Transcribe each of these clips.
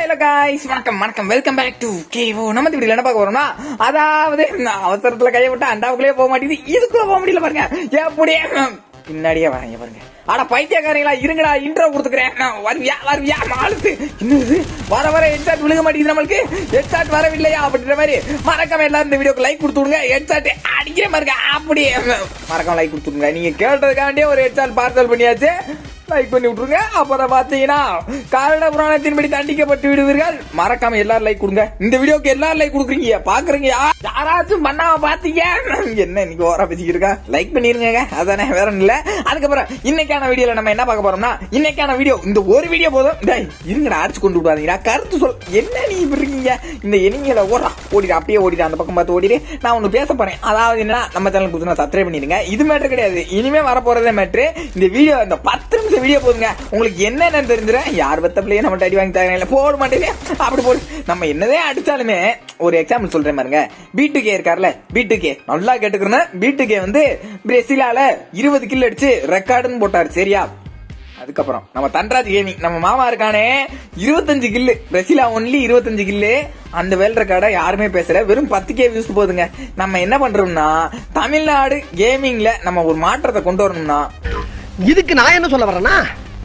Hello guys வணக்கம் வணக்கம் welcome back to Khelo நம்ம இப்படி என்ன பார்க்க போறோம்னா அதாவது நான் அவசரத்துல கைய விட்டு அண்டாவுக்குள்ளே போக மாட்டேங்குது இதுக்குள்ள போக முடியல பாருங்க எப்படியே பின்னாடியே வரேங்க பாருங்க ஆனா பைத்தியக்காரங்களா இருங்கடா இன்ட்ரோ கொடுத்துக்கிறேன் நான் வருவியா வருவியா மாலுத்து இன்னும் வர வர ஹெட்ஷாட் விழுக மாட்டேங்குது நம்மளுக்கு ஹெட்ஷாட் வரவில்லையா அப்படின்ற மாதிரி மறக்காம எல்லாரும் இந்த வீடியோக்கு லைக் கொடுத்து விடுங்க ஹெட்ஷாட் அடிக்கிற மாதிரி இருக்கு. அப்படியே மறக்காம லைக் கொடுத்துருங்க நீங்க கேட்டதுக்காண்டியே ஒரு ஹெட்ஷாட் பார்சல் பண்ணியாச்சு லைக் பண்ணி விட்டுருங்க அப்புறம் பாத்தீங்கன்னா காரண புராணத்தின்படி தண்டிக்கப்பட்டு விடுவீர்கள் மறக்காம எல்லாரும் லைக் கொடுங்க இந்த வீடியோக்கு எல்லாரும் லைக் கொடுக்குறீங்க பாக்குறீங்க யா- யாராச்சும் பண்ணாம பாத்தீங்க என்ன இன்னைக்கு ஓரா பேசிக்கிட்டு லைக் பண்ணிருங்க அதானே வேற ஒண்ணும் இல்ல அதுக்கப்புறம் இன்னைக்கான வீடியோல நம்ம என்ன பார்க்க போறோம்னா இன்னைக்கான வீடியோ இந்த ஒரு வீடியோ போதும் டேய் இருங்கடா அடிச்சு கொண்டு விடாதீங்கடா கருத்து சொல் என்ன நீ இப்படி இருக்கீங்க இந்த எனிமையில ஓடுறா ஓடிடு அப்படியே ஓடிடு அந்த பக்கம் பார்த்து ஓடிடு நான் ஒண்ணு பேச போறேன் அதாவது என்ன நம்ம சேனல் புதுசா சப்ஸ்கிரைப் பண்ணிடுங்க இது மேட்டர் கிடையாது இனிமே வர போறதே மேட்ரு இந்த வீடியோ இந்த பத்து நிமிஷம் வீடியோ போதுங்க உங்களுக்கு என்னென்னு தெரிஞ்சிடும் யார் பத்த பிள்ளைய நம்ம அடி வாங்கி தரேன் இல்ல போட மாட்டேனே அப்படி போடு நம்ம என்னதே அடிச்சாலுமே ஒரு எக்ஸாம்பிள் சொல்றேன் பாருங்க பீட்டு கே இருக்கார்ல பீட்டு கே நல்லா கேட்டுக்கிறேன் பீட்டு கே வந்து பிரேசிலால இருபது கில் அடிச்சு ரெக்கார்டுன்னு போட்டாரு சரியா அதுக்கப்புறம் நம்ம தன்ராஜ் கேமிங் நம்ம மாமா இருக்கானே இருபத்தஞ்சு கில்லு பிரசிலா ஒன்லி இருபத்தஞ்சு கில்லு அந்த வேல் ரெக்கார்டை யாருமே பேசல வெறும் பத்து கே வியூஸ் போதுங்க நம்ம என்ன பண்றோம்னா தமிழ்நாடு கேமிங்ல நம்ம ஒரு மாற்றத்தை கொண்டு வரணும்னா இதுக்கு நான் என்ன சொல்ல வரேன்னா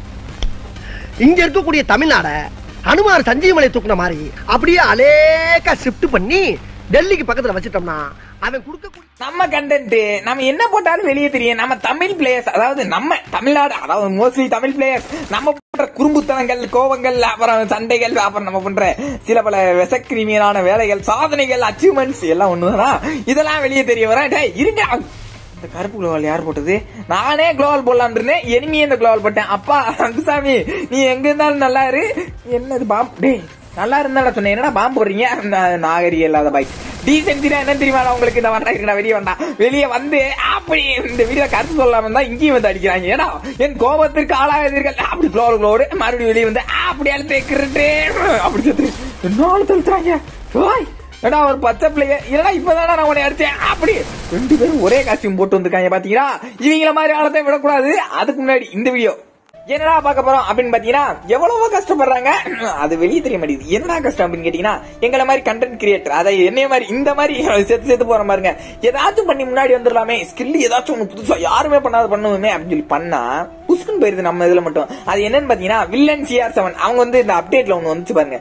இங்க இருக்கக்கூடிய தமிழ்நாட அனுமார் சஞ்சீவமலை தூக்குன மாதிரி அப்படியே அலேக்கா ஷிஃப்ட் பண்ணி டெல்லிக்கு பக்கத்துல வச்சிட்டோம்னா அவன் கொடுக்கக்கூடிய நம்ம கண்டென்ட் நம்ம என்ன போட்டாலும் வெளியே தெரியும் நம்ம தமிழ் பிளேயர்ஸ் அதாவது நம்ம தமிழ்நாடு அதாவது மோஸ்ட்லி தமிழ் பிளேயர்ஸ் நம்ம பண்ற குறும்புத்தனங்கள் கோபங்கள் அப்புறம் சண்டைகள் அப்புறம் நம்ம பண்ற சில பல விசக்கிரிமியலான வேலைகள் சாதனைகள் அச்சீவ்மெண்ட்ஸ் எல்லாம் ஒண்ணுதானா இதெல்லாம் வெளியே தெரிய வர டேய் இருங்க இந்த கருப்பு குளோவால் யார் போட்டது நானே குளோவால் போடலான் இருந்தேன் எனிமையே இந்த குளோவால் போட்டேன் அப்பா அங்குசாமி நீ எங்க இருந்தாலும் நல்லா இரு என்னது பாம்பு டேய் நல்லா இருந்தாடா சொன்னேன் என்னடா பாம்பு போடுறீங்க நா- நாகரிகம் இல்லாத பாய் டீசென்சினா என்ன தெரியுமா உங்களுக்கு இந்த வண்டா இருக்கா வெளியே வந்தா வெளியே வந்து அப்படி இந்த வீடியோ கருத்து சொல்லாம தான் இங்கேயும் வந்து அடிக்கிறாங்க ஏன்னா என் கோபத்திற்கு ஆளாகிறீர்கள் அப்படி குளோர் குளோடு மறுபடியும் வெளியே வந்து அப்படி அழுத்து கிருட்டு அப்படி செத்து என்ன தழுத்துறாங்க ஓய் ஏடா ஒரு பச்சை பிள்ளைய இல்லடா இப்பதானே நான் உன்னை அடிச்சேன் அப்படி ரெண்டு பேரும் ஒரே காஸ்டியூம் போட்டு வந்திருக்காங்க பாத்தீங்களா இவங்கள மாதிரி ஆளத்தை விடக்கூடாது அதுக்கு முன்னாடி இந்த வீடியோ என்னடா பார்க்க போறோம் அப்படின்னு பாத்தீங்கன்னா எவ்வளவோ கஷ்டப்படுறாங்க அது வெளியே தெரிய மாட்டேங்குது என்னடா கஷ்டம் அப்படின்னு கேட்டீங்கன்னா எங்களை மாதிரி கண்டென்ட் கிரியேட்டர் அதை என்னைய மாதிரி இந்த மாதிரி செத்து செத்து போற பாருங்க ஏதாச்சும் பண்ணி முன்னாடி வந்துடலாமே ஸ்கில் ஏதாச்சும் ஒண்ணு புதுசா யாருமே பண்ணாத பண்ணுவோமே அப்படின்னு சொல்லி பண்ணா புஷ்குன்னு போயிருது நம்ம இதுல மட்டும் அது என்னன்னு பாத்தீங்கன்னா வில்லன் சிஆர் செவன் அவங்க வந்து இந்த அப்டேட்ல ஒண்ணு வந்துச்சு பாருங்க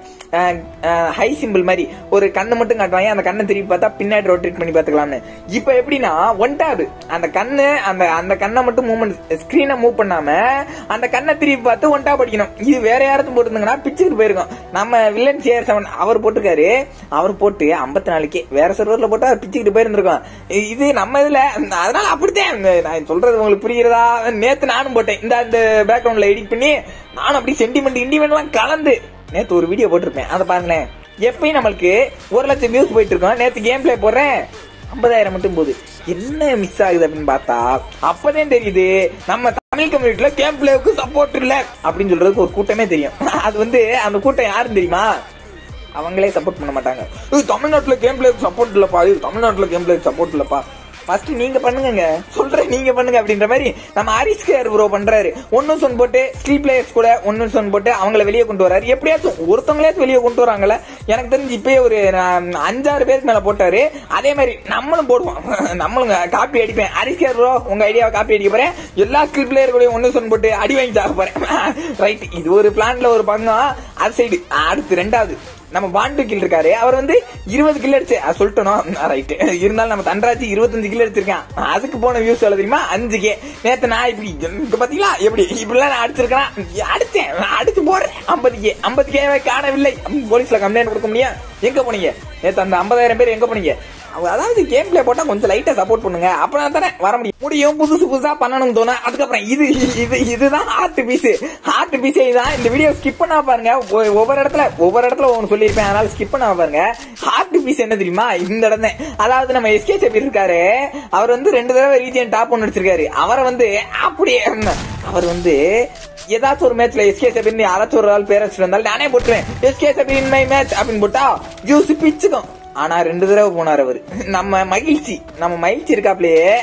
ஹை சிம்பிள் மாதிரி ஒரு கண்ணு மட்டும் காட்டுவாங்க அந்த கண்ணை திருப்பி பார்த்தா பின்னாடி ரொட்டேட் பண்ணி பாத்துக்கலாம்னு இப்ப எப்படின்னா ஒன் டேப் அந்த கண்ணு அந்த அந்த கண்ணை மட்டும் மூவ்மெண்ட் ஸ்கிரீனை மூவ் பண்ணாம அந்த கண்ணை திருப்பி பார்த்து ஒன் டேப் அடிக்கணும் இது வேற யாராச்சும் போட்டுருந்தாங்கன்னா பிச்சுக்கிட்டு போயிருக்கும் நம்ம வில்லன் சிஆர் செவன் அவர் போட்டுருக்காரு அவர் போட்டு ஐம்பத்தி நாலுக்கே வேற சர்வர்ல போட்டு அவர் பிச்சுக்கிட்டு போயிருந்திருக்கோம் இது நம்ம இதுல அதனால அப்படித்தான் நான் சொல்றது உங்களுக்கு புரிகிறதா நேத்து நானும் போட்டேன் இந்த அந்த பேக்ரவுண்ட்ல எடிட் பண்ணி நானும் அப்படி சென்டிமெண்ட் இண்டிமெண்ட் எல்லாம் கலந்து நேத்து ஒரு வீடியோ போட்டிருப்பேன் அதை பாருங்களேன் எப்பயும் நம்மளுக்கு ஒரு லட்சம் வியூஸ் போயிட்டு இருக்கோம் நேத்து கேம் பிளே போடுறேன் ஐம்பதாயிரம் மட்டும் போகுது என்ன மிஸ் ஆகுது அப்படின்னு பார்த்தா அப்பதான் தெரியுது நம்ம தமிழ் கம்யூனிட்டில கேம் பிளேவுக்கு சப்போர்ட் இல்ல அப்படின்னு சொல்றதுக்கு ஒரு கூட்டமே தெரியும் அது வந்து அந்த கூட்டம் யாருன்னு தெரியுமா அவங்களே சப்போர்ட் பண்ண மாட்டாங்க "ஏய், தமிழ்நாட்டுல கேம் பிளேக்கு சப்போர்ட் இல்லப்பா இது தமிழ்நாட்டுல கேம் பிளேக்கு சப்போர்ட் இல்லப்பா ஃபர்ஸ்ட் நீங்க பண்ணுங்க சொல்றேன் நீங்க பண்ணுங்க அப்படின்ற மாதிரி நம்ம ஹரிஸ் கேர் ப்ரோ பண்றாரு ஒன்னு சொன் போட்டு ஸ்கில் பிளேயர்ஸ் கூட ஒன்னு சொன் போட்டு அவங்கள வெளியே கொண்டு வராரு எப்படியாச்சும் ஒருத்தவங்களாச்சும் வெளியே கொண்டு வராங்கல்ல எனக்கு தெரிஞ்சு இப்பயே ஒரு நான், அஞ்சாறு பேருக்கு மேல போட்டாரு அதே மாதிரி நம்மளும் போடுவோம் நம்மளும் காப்பி அடிப்பேன் ஹரிஸ் கேர் ப்ரோ உங்க ஐடியாவை காப்பி அடிக்க போறேன் எல்லா ஸ்கில் பிளேயர் கூட ஒன்னு சொன் போட்டு அடி வாங்கி சாக போறேன் ரைட் இது ஒரு பிளான்ல ஒரு பங்கம் அது சைடு அடுத்து ரெண்டாவது நம்ம பாண்டு கில் இருக்காரு அவர் வந்து இருபது கில் அடிச்சு அது சொல்லிட்டோம் ரைட் இருந்தாலும் நம்ம தன்ராஜ் இருபத்தஞ்சு கில் அடிச்சிருக்கான் அதுக்கு போன வியூஸ் எவ்வளவு தெரியுமா அஞ்சு கே நேத்து நான் இப்படி இங்க பாத்தீங்களா எப்படி இப்படிலாம் நான் அடிச்சிருக்கேன் அடிச்சேன் அடிச்சு போடுறேன் ஐம்பது கே ஐம்பது கேவை காணவில்லை போலீஸ்ல கம்ப்ளைண்ட் கொடுக்க முடியும் எங்க போனீங்க நேத்து அந்த ஐம்பதாயிரம் பேர் எங்க போனீங்க அவ- அதாவது கேம் பிளே போட்டா கொஞ்சம் லைட்டா சப்போர்ட் பண்ணுங்க அப்பதான் தானே வர முடியும் முடியும் புதுசு புதுசா பண்ணணும் தோணும் அதுக்கப்புறம் இது இது இதுதான் ஹார்ட் பீஸ் ஹார்ட் பீஸ் இதுதான் இந்த வீடியோ ஸ்கிப் பண்ணா பாருங்க ஒ- ஒவ்வொரு இடத்துல ஒவ்வொரு இடத்துல ஒன்று சொல்லியிருப்பேன் அதனால ஸ்கிப் பண்ணா பாருங்க ஹார்ட் பீஸ் என்ன தெரியுமா இந்த இடம் தான் அதாவது நம்ம எஸ்கே செப்பி இருக்காரு அவர் வந்து ரெண்டு தடவை ரீஜியன் டாப் ஒன்று அடிச்சிருக்காரு அவரை வந்து அப்படியே ம், அவர் வந்து ஏதாச்சும் ஒரு மேட்ச்ல எஸ்கே செபின் யாராச்சும் ஒரு ஆள் பேர் வச்சுட்டு வந்தாலும் நானே போட்டுருவேன் எஸ்கே செபின் மை மேட்ச் அப்படின்னு போட்டா வியூஸ் பிச்சுக்கும் ஆனா ரெண்டு தடவை போனார் அவரு நம்ம மகிழ்ச்சி நம்ம மகிழ்ச்சி இருக்காப்லயே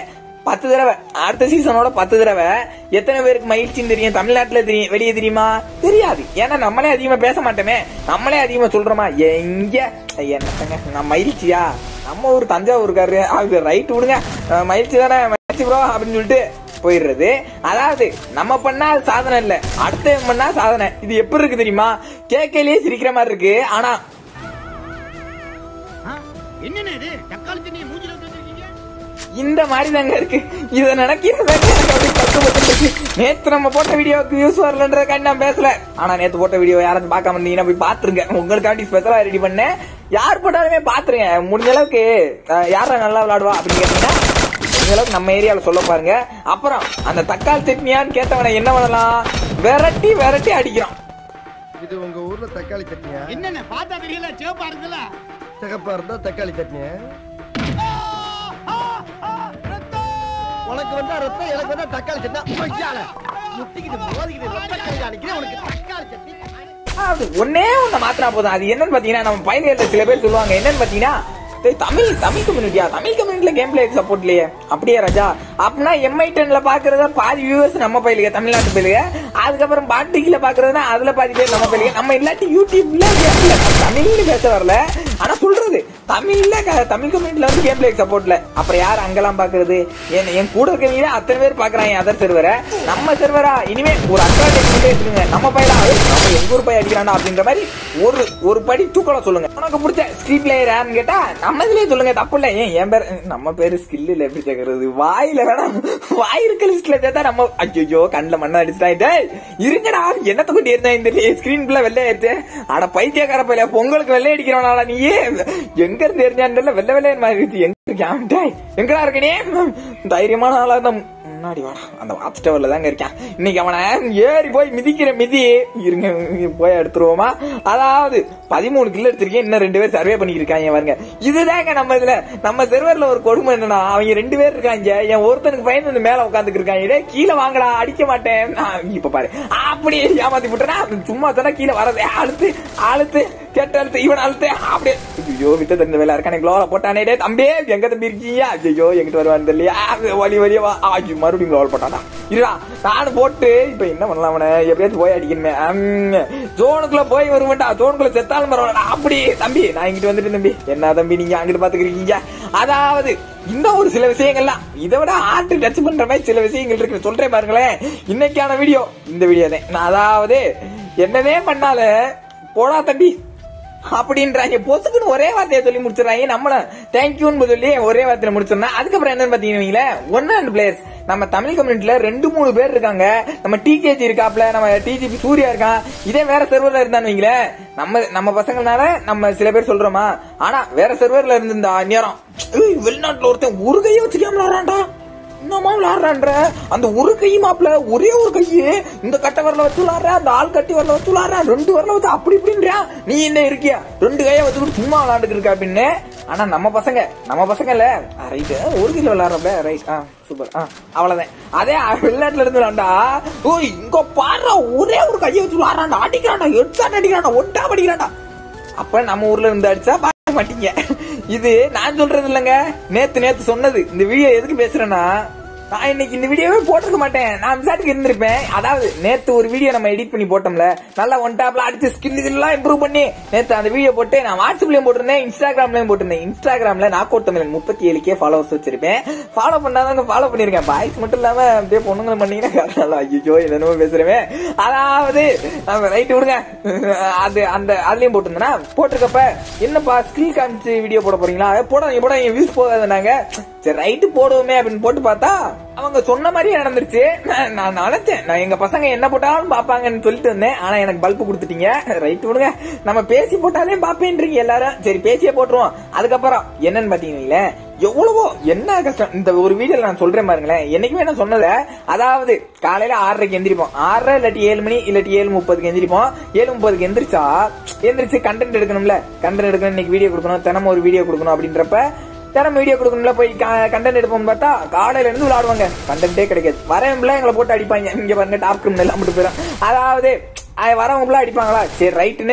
பத்து தடவை அடுத்த சீசனோட பத்து தடவை எத்தனை பேருக்கு மகிழ்ச்சின்னு தெரியும் தமிழ்நாட்டுல தெரியும் வெளியே தெரியுமா தெரியாது ஏன்னா நம்மளே அதிகமா பேச மாட்டோமே நம்மளே அதிகமா சொல்றோமா எங்க என்னங்க நான் மகிழ்ச்சியா நம்ம ஊர் தஞ்சாவூர்காரு அது ரைட் விடுங்க அஹ் மகிழ்ச்சி தானே மகிழ்ச்சி ப்ரோ அப்படின்னு சொல்லிட்டு போயிடுறது அதாவது நம்ம பண்ணா அது சாதனை இல்ல அடுத்தவன் பண்ணா சாதனை இது எப்படி இருக்கு தெரியுமா கேட்கலயே சிரிக்கிற மாதிரி இருக்கு ஆனா என்னண்ணே இது தக்காளி தண்ணியை மூஞ்சில வச்சிருக்கீங்க இந்த மாதிரி தாங்க இருக்கு இத நினைக்கிறது எனக்கு அப்படி பத்து பத்து இருக்கு. நேத்து நம்ம போட்ட வீடியோக்கு யூஸ் வரலன்றதுக்காண்டி நான் பேசல ஆனா நேத்து போட்ட வீடியோ யாராச்சும் பார்க்காம இருந்தீங்கன்னா போய் பாத்துருங்க உங்களுக்காண்டி ஸ்பெஷலா ரெடி பண்ணேன் யார் போட்டாலுமே பாத்துருங்க முடிஞ்ச அளவுக்கு அஹ், யாரா நல்லா விளையாடுவா அப்படின்னு கேட்டீங்கன்னா முடிஞ்ச அளவுக்கு நம்ம ஏரியால சொல்ல பாருங்க அப்புறம் அந்த தக்காளி சட்னியான்னு கேட்டவனை என்ன பண்ணலாம் விரட்டி விரட்டி அடிக்கிறான் இது உங்க ஊர்ல தக்காளி சட்னியா என்னண்ணே பார்த்தா தெரியல சிவப்பா இருக்குல்ல சிகப்பா இருந்தா தக்காளி சட்னியா உனக்கு வந்தா ரத்தம் எனக்கு வந்தா தக்காளி சட்னி ஐயால முட்டிக்கிட்டு மோதிக்கிட்டு ரத்த கை அடிக்கிறேன் உனக்கு தக்காளி சட்னி அது ஒன்னே ஒண்ணு மாத்தினா போதும் அது என்னன்னு பாத்தீங்கன்னா நம்ம பயணிகள் சில பேர் சொல்லுவாங்க என்னன்னு பாத்தீங்கன்னா டேய், தமிழ் தமிழ் கம்யூனிட்டியா தமிழ் கம்யூனிட்டில கேம் பிளே சப்போர்ட் இல்லையே அப்படியே ராஜா அப்படின்னா எம்ஐ டென்ல பாக்குறத பாதி வியூவர்ஸ் நம்ம பயிலுக தமிழ்நாட்டு பயிலுக அதுக்கப்புறம் பாட்டிக்கில பாக்குறதுனா அதுல பாதி பேர் நம்ம பயிலுக நம்ம இல்லாட்டி யூடியூப்ல கேம்ல தமிழ்ல பேச வரல ஆனா சொல்றது தமிழ்ல க- தமிழ் கம்யூனிட்டில வந்து கேம் பிளே சப்போர்ட்ல அப்புறம் யார் அங்கெல்லாம் பாக்குறது என் என் கூட இருக்கிறவங்க அத்தனை பேர் பாக்குறாங்க அதர் சர்வரை நம்ம சர்வரா இனிமே ஒரு அட்வான்டேஜ் மட்டும் எடுத்துங்க நம்ம பையலா நம்ம எங்க ஊர் பையன் அடிக்கிறானா அப்படின்ற மாதிரி ஒரு ஒரு படி தூக்கல சொல்லுங்க உனக்கு பிடிச்ச ஸ்கில் பிளேயர் யாருன்னு கேட்டா நம்ம இதுலயே சொல்லுங்க தப்பு இல்ல ஏன் என் பேர் நம்ம பேரு ஸ்கில் இல்ல எப்படி சேர்க்கறது வாயில வேணாம் வாய் இருக்க லிஸ்ட்ல சேர்த்தா நம்ம ஐயோ கண்ணுல மண்ண அடிச்சுட்டா இருங்கடா என்னத்த கொண்டு இருந்தா இந்த ஸ்கிரீன் பிள்ளை வெள்ளை ஆயிடுச்சு அட பைத்தியக்கார பையில பொங்கலுக்கு வெள்ளை அடிக்கிறவனாடா நீயே எங்க இருந்து எரிஞ்சான்னு தெரியல வெள்ளை வெள்ளையன் மாதிரி இருக்கு எங்க இருக்கான் டேய், எங்கடா இருக்கனே தைரியமான ஆளா இருந்தா முன்னாடி வாடா அந்த வாட்ச் டவர்ல தாங்க இருக்கான் இன்னைக்கு அவனை ஏறி போய் மிதிக்கிற மிதி இருங்க போய் எடுத்துருவோமா அதாவது பதிமூணு கிலோ எடுத்திருக்கேன் இன்னும் ரெண்டு பேர் சர்வே பண்ணிட்டு இருக்காங்க பாருங்க இதுதாங்க நம்ம இதுல நம்ம செர்வர்ல ஒரு கொடுமை என்னன்னா அவங்க ரெண்டு பேர் இருக்காங்க என் ஒருத்தனுக்கு பயந்து வந்து மேல உட்காந்துக்கு இருக்காங்க இதே கீழே வாங்கடா அடிக்க மாட்டேன் நான் இப்ப பாரு அப்படியே ஏமாத்தி விட்டுறா சும்மா தானே கீழே வரது அழுத்து அழுத்து கேட்ட அழுத்து இவன் அழுத்து அப்படியே ஐயோ வித்த தெரிஞ்ச வேலை இருக்கானே க்ளோல போட்டானே டேய் தம்பி எங்க தம்பி இருக்கீங்க ஐயோ எங்கிட்ட வருவான்னு தெரியலையா வலி வலியா வா ஆஜி மறுபடியும் க்ளோல் போட்டானா இருடா நானும் போட்டு இப்ப என்ன பண்ணலாம் அவனை எப்படியாச்சும் போய் அடிக்கணுமே அம், ஜோனுக்குள்ள போய் வருவேன்டா ஜோனுக்குள்ள செத்தாலும் பரவாயில்ல அப்படி தம்பி நான் இங்கிட்டு வந்துட்டு தம்பி என்ன தம்பி நீங்க அங்கிட்டு பாத்துக்கிறீங்க அதாவது இன்னும் ஒரு சில விஷயங்கள்லாம் இதை விட ஆர்ட் டச் பண்ற மாதிரி சில விஷயங்கள் இருக்கு சொல்றேன் பாருங்களேன் இன்னைக்கான வீடியோ இந்த வீடியோ தான் நான் அதாவது என்னவே பண்ணால போடா தம்பி அப்படின்றாங்க பொசுக்குன்னு ஒரே வார்த்தையை சொல்லி முடிச்சிடறாங்க நம்மளும் தேங்க்யூன்னு சொல்லி ஒரே வார்த்தையில முடிச்சிடணும் அதுக்கப்புறம் என்னன்னு பாத்தீங்கன்னா ஒன் அண்ட் பிளேயர்ஸ் நம்ம தமிழ் கம்யூனிட்டில ரெண்டு மூணு பேர் இருக்காங்க நம்ம டிகேஜி இருக்காப்ல நம்ம டிஜிபி சூர்யா இருக்கான் இதே வேற சர்வர்ல இருந்தான்னு வைங்களேன் நம்ம நம்ம பசங்கனால நம்ம சில பேர் சொல்றோமா ஆனா வேற சர்வர்ல இருந்திருந்தா நேரம் ஏய், வெளிநாட்டுல ஒருத்தன் ஒரு கையை வச்சுக்காம வரான்டா என்னமா விளாடுறான்ற அந்த ஒரு கை மாப்பிள ஒரே ஒரு கையு இந்த கட்டை வரல வச்சு விளாடுற அந்த ஆள் கட்டி வரல வச்சு விளாடுற ரெண்டு வரல வச்சு அப்படி இப்படின்றா நீ என்ன இருக்கியா ரெண்டு கையை வச்சுக்கிட்டு சும்மா விளாண்டுட்டு இருக்க அப்படின்னு ஆனா நம்ம பசங்க நம்ம பசங்க இல்ல ரைட் ஒரு கிலோ விளாடுறப்ப ரைட் ஆ சூப்பர் ஆ அவ்வளவுதான் அதே வெளிநாட்டுல இருந்து விளாண்டா ஓய் இங்க பாடுறா ஒரே ஒரு கையை வச்சு விளாடுறான்டா அடிக்கிறான்டா ஹெட்ஷாட் அடிக்கிறான்டா ஒட்டா அடிக்கிறான்டா அப்ப நம்ம ஊர்ல இருந்து அடிச்சா பார்க்க மாட்டீங்க இது நான் சொல்றது இல்லைங்க நேத்து நேத்து சொன்னது இந்த வீடியோ எதுக்கு பேசுறேன்னா நான் இன்னைக்கு இந்த வீடியோவே போட்டிருக்க மாட்டேன் நான் விசாட்டுக்கு இருந்திருப்பேன் அதாவது நேத்து ஒரு வீடியோ நம்ம எடிட் பண்ணி போட்டோம்ல நல்லா ஒன் டாப்ல அடிச்சு ஸ்கில் எல்லாம் இம்ப்ரூவ் பண்ணி நேத்து அந்த வீடியோ போட்டு நான் வாட்ஸ்அப்லயும் போட்டிருந்தேன் இன்ஸ்டாகிராம்லயும் போட்டிருந்தேன் இன்ஸ்டாகிராம்ல நான் கோட் தமிழ் முப்பத்தி ஏழுக்கே ஃபாலோவர்ஸ் வச்சிருப்பேன் ஃபாலோ பண்ணாதவங்க ஃபாலோ பண்ணிருக்கேன் பாய்ஸ் மட்டும் இல்லாம அப்படியே பொண்ணுங்களும் பண்ணீங்கன்னா ஐயோ என்னென்னமோ பேசுறேன் அதாவது நம்ம ரைட் விடுங்க அது அந்த அதுலயும் போட்டிருந்தேன்னா போட்டிருக்கப்ப என்னப்பா ஸ்கில் காமிச்சு வீடியோ போட போறீங்களா போடாதீங்க போடாதீங்க வியூஸ் போகாதுனாங்க சரி ரைட்டு போடுவோமே அப்படின்னு போட்டு பார்த்தா அவங்க சொன்ன மாதிரியே நடந்துருச்சு நான் நான் நினைச்சேன் நான் எங்க பசங்க என்ன போட்டாலும் பாப்பாங்கன்னு சொல்லிட்டு இருந்தேன் ஆனா எனக்கு பல்ப் கொடுத்துட்டீங்க ரைட் விடுங்க நம்ம பேசி போட்டாலே பாப்பேன்றீங்க எல்லாரும் சரி பேசியே போட்டுருவோம் அதுக்கப்புறம் என்னன்னு பாத்தீங்கன்னா எவ்வளவோ என்ன கஷ்டம் இந்த ஒரு வீடியோல நான் சொல்றேன் பாருங்களேன் என்னைக்குமே நான் சொன்னத அதாவது காலையில ஆறரைக்கு எந்திரிப்போம் ஆறரை இல்லாட்டி ஏழு மணி இல்லாட்டி ஏழு முப்பதுக்கு எந்திரிப்போம் ஏழு முப்பதுக்கு எந்திரிச்சா எந்திரிச்சு கண்டென்ட் எடுக்கணும்ல கண்டென்ட் எடுக்கணும் இன்னைக்கு வீடியோ கொடுக்கணும் தினமும் ஒரு வீடியோ கொடுக்கணும் அப்படின்றப்ப தினம் வீடியோ கொடுக்கணும்ல போய் கண்டென்ட் எடுப்போம்னு பார்த்தா காலையில இருந்து விளையாடுவாங்க கண்டென்ட்டே கிடைக்காது வரவங்கள எங்களை போட்டு அடிப்பாங்க இங்க பாருங்க டாப் கிரிமினல் எல்லாம் மட்டும் போயிடும் அதாவது அது வரவங்க ஃபுல்லா அடிப்பாங்களா சரி ரைட்டுன்னு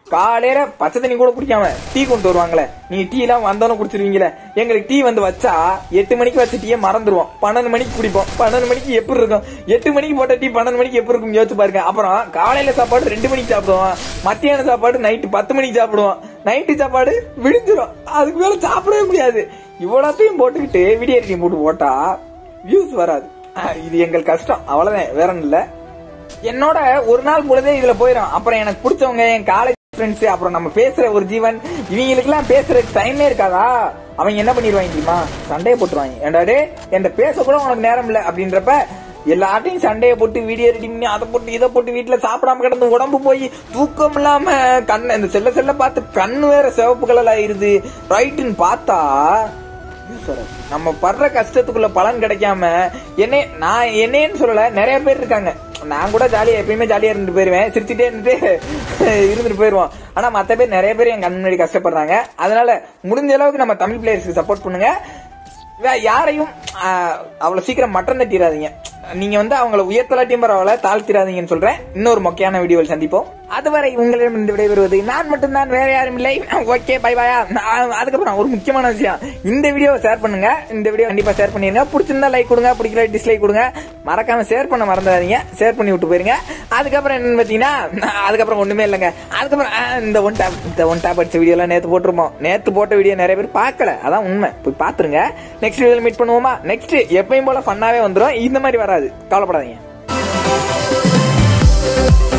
காலையில பச்சை தண்ணி கூட குடிக்காம டீ கொண்டு வருவாங்களே நீங்க டீ எல்லாம் வந்தோன்னு குடிச்சிருவீங்களே எங்களுக்கு டீ வந்து வச்சா எட்டு மணிக்கு வச்ச டீயை மறந்துருவோம் பன்னெண்டு மணிக்கு குடிப்போம் பன்னெண்டு மணிக்கு எப்படி இருக்கும் எட்டு மணிக்கு போட்ட டீ பன்னெண்டு மணிக்கு எப்படி இருக்கும் யோசிச்சு பாருங்க அப்புறம் காலையில சாப்பாடு ரெண்டு மணிக்கு சாப்பிடுவோம் மத்தியான சாப்பாடு நைட்டு பத்து மணிக்கு சாப்பிடுவோம் நைட்டு சாப்பாடு விடிஞ்சிரும் அதுக்கு மேல சாப்பிடவே முடியாது இவ்வளோத்தையும் போட்டுக்கிட்டு விடிய டீ போட்டு போட்டா வியூஸ் வராது அஹ் இது எங்கள் கஷ்டம் அவ்வளவுதான் வேற ஒண்ணும் இல்ல என்னோட ஒரு நாள் பொழுதே இதுல போயிடும் அப்புறம் எனக்கு பிடிச்சவங்க என் காலேஜ் ஃப்ரெண்ட்ஸ் அப்புறம் நம்ம பேசுற ஒரு ஜீவன் இவங்களுக்கு எல்லாம் பேசுறதுக்கு டைமே இருக்காதா அவங்க என்ன பண்ணிடுவாங்க தெரியுமா சண்டையை போட்டுருவாங்க ஏண்டாடே என்கிட்ட பேச கூட உனக்கு நேரம் இல்ல அப்படின்றப்ப எல்லாத்தையும் சண்டையை போட்டு வீடியோ ரெடி பண்ணி அதை போட்டு இதை போட்டு வீட்டுல சாப்பிடாம கிடந்து உடம்பு போய் தூக்கம் இல்லாம கண்ணு இந்த செல்ல செல்ல பார்த்து கண்ணு வேற சிவப்பு கலர் ஆயிருது ரைட்டுன்னு பார்த்தா ஈஸ்வரன். நம்ம படுற கஷ்டத்துக்குள்ள பலன் கிடைக்காம என்னை நான் என்னேன்னு சொல்லல நிறைய பேர் இருக்காங்க நான் கூட ஜாலியா எப்பயுமே ஜாலியா இருந்துட்டு போயிருவேன் சிரிச்சுட்டே இருந்துட்டு இருந்துட்டு போயிருவோம் ஆனா மத்த பேர் நிறைய பேர் என் கண் முன்னாடி கஷ்டப்படுறாங்க அதனால முடிஞ்ச அளவுக்கு நம்ம தமிழ் பிளேயர்ஸ்க்கு சப்போர்ட் பண்ணுங்க வே- யாரையும் ஆஹ், அவ்வளவு சீக்கிரம் மட்டம் தட்டிடாதீங்க நீங்க வந்து அவங்கள உயர்த்தலாட்டியும் பரவாயில்ல தாழ்த்திடாதீங்கன்னு சொல்றேன் இன்னொரு முக்கியமான வீடியோவில் சந்திப்போம் அதுவரை உங்களிடம் இருந்து விடைபெறுவது நான் மட்டும்தான் வேற யாரும் இல்லை ஓகே பை பாயா அதுக்கப்புறம் ஒரு முக்கியமான விஷயம் இந்த வீடியோவை ஷேர் பண்ணுங்க இந்த வீடியோ கண்டிப்பா ஷேர் பண்ணிருங்க பிடிச்சிருந்தா லைக் கொடுங்க பிடிக்கல டிஸ்லைக் கொடுங்க மறக்காம ஷேர் பண்ண மறந்துடாதீங்க ஷேர் பண்ணி விட்டு போயிருங்க அதுக்கப்புறம் என்னன்னு பாத்தீங்கன்னா அதுக்கப்புறம் ஒண்ணுமே இல்லைங்க அதுக்கப்புறம் ஆ, இந்த ஒன் டாப் இந்த ஒன் டாப் அடிச்ச வீடியோ எல்லாம் நேத்து போட்டிருப்போம் நேத்து போட்ட வீடியோ நிறைய பேர் பார்க்கல அதான் உண்மை போய் பாத்துருங்க நெக்ஸ்ட் வீடியோல மீட் பண்ணுவோமா நெக்ஸ்ட் எப்பயும் போல ஃபன்னாவே வந்துரும் இந்த மாதிரி வராது கவலைப்படாதீங்க